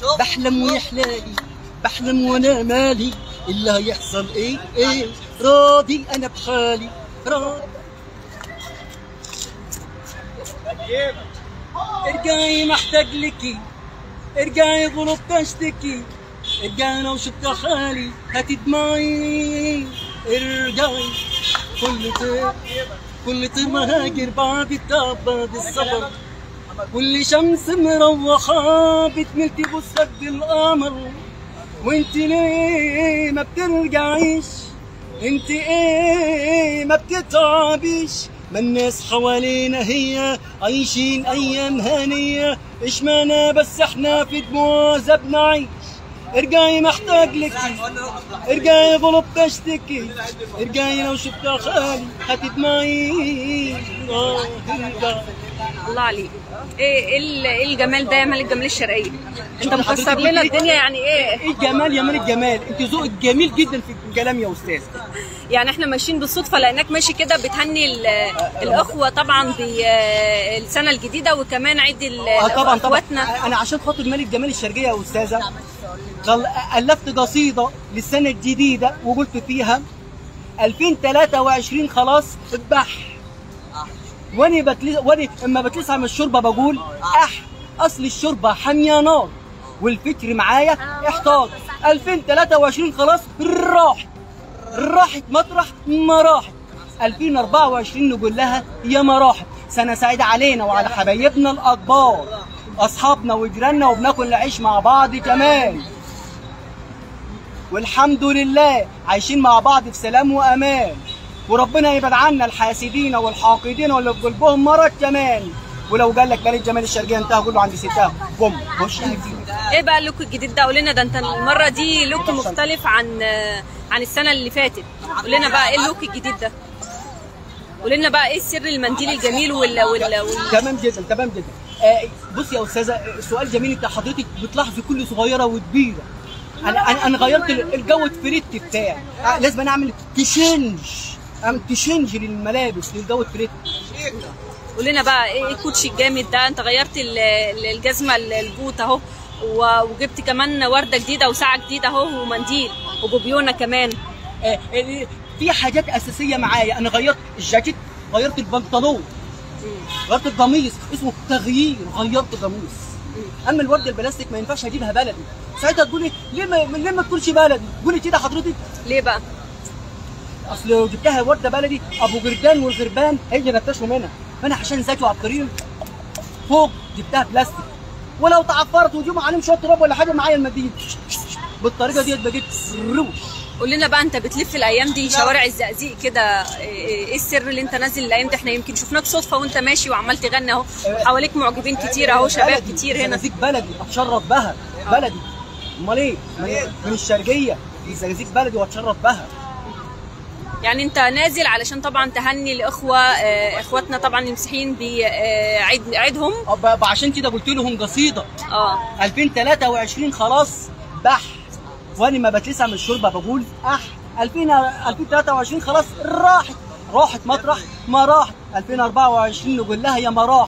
بحلم ويحلالي بحلم وانا مالي اللي هيحصل ايه ايه راضي انا بحالي راضي ارجعي محتاج لكي ارجعي غلطت اشتكي ارجعي لو شفت حالي هتدمعي ارجعي كل طير كل طير مهاجر بعد التعب بعد الصبر كل شمس مروحة بتملتي بوسك القمر وانت ليه ما بترجعيش انت ايه ما بتتعبيش ما الناس حوالينا هي عايشين ايام هانية اشمعنى بس احنا في دموع عذاب نعيش ارجعي محتاج لك ارجعي غلط تشتكي ارجعي لو شفت خالي هتدمعي اه ارجعي الله عليك ايه ايه ال- إيه الجمال ده يا مال الجمال الشرقيه انت شوف مكسر حضرتك لنا قلت إيه؟ الدنيا يعني ايه ايه الجمال يا مال الجمال انت ذوقك جميل جدا في الكلام يا استاذ يعني احنا ماشيين بالصدفه لانك ماشي كده بتهني ال- الاخوه طبعا بالسنه الجديده وكمان عيد ال- اه طبعا طبعا اخواتنا انا عشان خاطر مال الجمال الشرقيه يا استاذه غل- الفت قصيده للسنه الجديده وقلت فيها 2023 خلاص اذبح واني بتلس واني اما بتلسع من الشوربه بقول اح اصل الشوربه حاميه نار والفكر معايا احتاط 2023 خلاص راحت راحت مطرح ما راحت 2024 نقول لها يا ما راحت سنة سعيدة علينا وعلى حبايبنا الأكبار أصحابنا وجيراننا وبناكل العيش مع بعض كمان والحمد لله عايشين مع بعض في سلام وأمان وربنا يبعد عنا الحاسدين والحاقدين واللي في قلبهم مرض كمان ولو قال لك بلد جمال الشرقية انتهى قول له عندي ستة بوم خش ايه بقى اللوك الجديد ده قول لنا ده انت المره دي لوك مختلف عن عن السنه اللي فاتت قول لنا بقى ايه اللوك الجديد ده قول لنا بقى ايه سر المنديل الجميل وال وال, وال... تمام جدا تمام جدا آه بص يا استاذه آه، سؤال جميل انت حضرتك بتلاحظي كل صغيره وكبيره انا انا انا غيرت ال- الجو الفريت بتاعي آه لازم أنا اعمل تشنج اعمل تشنج للملابس للجو الفريت قول لنا بقى ايه الكوتشي الجامد ده انت غيرت ال- ال- الجزمه ال- البوت اهو و- وجبت كمان ورده جديده وساعه جديده اهو ومنديل وبوبيونه كمان آه آه، في حاجات اساسيه معايا انا غيرت الجاكيت غيرت البنطلون غيرت القميص اسمه تغيير غيرت قميص اما الورده البلاستيك ما ينفعش اجيبها بلدي ساعتها تقولي ليه ما ليه ما تكونش بلدي قولي كده حضرتك ليه بقى اصل لو جبتها ورده بلدي ابو جردان والغربان هيجي نتشوا منها فانا عشان ذكي وعبقريين فوق جبتها بلاستيك ولو تعفرت وجيبوا عليهم شويه تراب ولا حاجه معايا المدينه بالطريقه ديت بقيت روش قول لنا بقى انت بتلف الايام دي شوارع الزقازيق كده ايه ايه السر اللي انت نازل الايام دي احنا يمكن شفناك صدفه وانت ماشي وعمال تغني اهو حواليك معجبين كتير اهو شباب بلدي، كتير هنا الزقازيق بلدي اتشرف بها بلدي امال ايه من- من الشرقيه الزقازيق بلدي واتشرف بها يعني انت نازل علشان طبعا تهني الاخوه اه اخواتنا طبعا المسيحيين بعيد عيدهم أب- عشان كده قلت لهم قصيده اه 2023 خلاص بح وانا ما بتلسع من الشوربه بقول اح 2000 2023 خلاص راحت راحت مطرح ما راحت 2024 نقول لها يا ما راحت